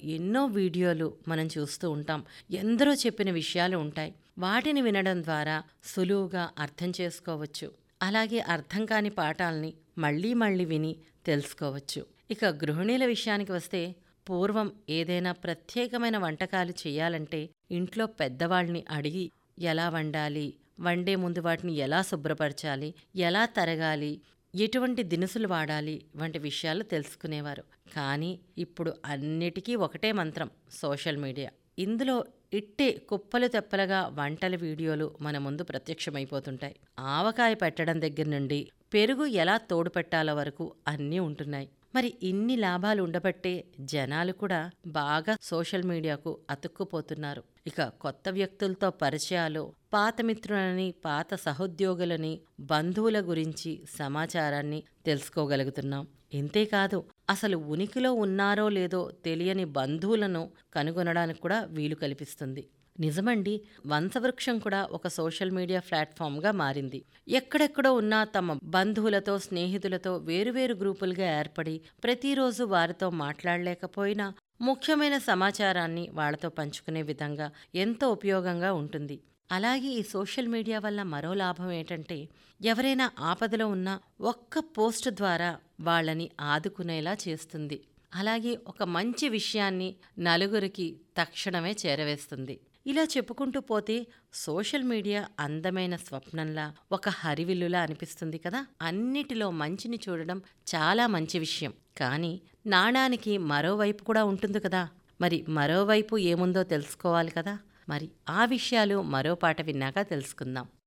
ఎన్నో వీడియోలు మనం చూస్తూ ఉంటాం ఎందరో చెప్పిన విషయాలు ఉంటాయి వాటిని వినడం ద్వారా సులువుగా అర్థం చేసుకోవచ్చు అలాగే అర్థం కాని పాఠాలని మళ్ళీ మళ్ళీ విని తెలుసుకోవచ్చు ఇక గృహిణీల విషయానికి వస్తే పూర్వం ఏదైనా ప్రత్యేకమైన వంటకాలు చేయాలంటే ఇంట్లో పెద్దవాళ్ళని అడిగి ఎలా వండాలి వండే ముందు వాటిని ఎలా శుభ్రపరచాలి ఎలా తరగాలి ఎటువంటి దినుసులు వాడాలి వంటి విషయాలు తెలుసుకునేవారు కానీ ఇప్పుడు అన్నిటికీ ఒకటే మంత్రం సోషల్ మీడియా ఇందులో ఇట్టే కుప్పలు తెప్పలుగా వంటల వీడియోలు మన ముందు ప్రత్యక్షమైపోతుంటాయి ఆవకాయ పెట్టడం దగ్గర నుండి పెరుగు ఎలా తోడు పెట్టాలో వరకు అన్నీ ఉంటున్నాయి మరి ఇన్ని లాభాలు ఉండబట్టే జనాలు కూడా బాగా సోషల్ మీడియాకు అతుక్కుపోతున్నారు ఇక కొత్త వ్యక్తులతో పరిచయాలు పాత మిత్రులని పాత సహోద్యోగులని బంధువుల గురించి సమాచారాన్ని తెలుసుకోగలుగుతున్నాం ఇంతేకాదు అసలు ఉనికిలో ఉన్నారో లేదో తెలియని బంధువులను కనుగొనడానికి కూడా వీలు కల్పిస్తుంది నిజమండి వంశవృక్షం కూడా ఒక సోషల్ మీడియా ప్లాట్ఫామ్గా మారింది ఎక్కడెక్కడో ఉన్న తమ బంధువులతో స్నేహితులతో వేరువేరు గ్రూపులుగా ఏర్పడి ప్రతిరోజు వారితో మాట్లాడలేకపోయినా ముఖ్యమైన సమాచారాన్ని వాళ్ళతో పంచుకునే విధంగా ఎంతో ఉపయోగంగా ఉంటుంది అలాగే ఈ సోషల్ మీడియా వల్ల మరో లాభం ఏంటంటే ఎవరైనా ఆపదలో ఉన్నా ఒక్క పోస్ట్ ద్వారా వాళ్ళని ఆదుకునేలా చేస్తుంది అలాగే ఒక మంచి విషయాన్ని నలుగురికి తక్షణమే చేరవేస్తుంది ఇలా చెప్పుకుంటూ పోతే సోషల్ మీడియా అందమైన స్వప్నంలా ఒక హరివిల్లులా అనిపిస్తుంది కదా అన్నిటిలో మంచిని చూడడం చాలా మంచి విషయం కానీ నాణానికి మరోవైపు కూడా ఉంటుంది కదా మరి మరోవైపు ఏముందో తెలుసుకోవాలి కదా మరి ఆ విషయాలు మరో పాట విన్నాక తెలుసుకుందాం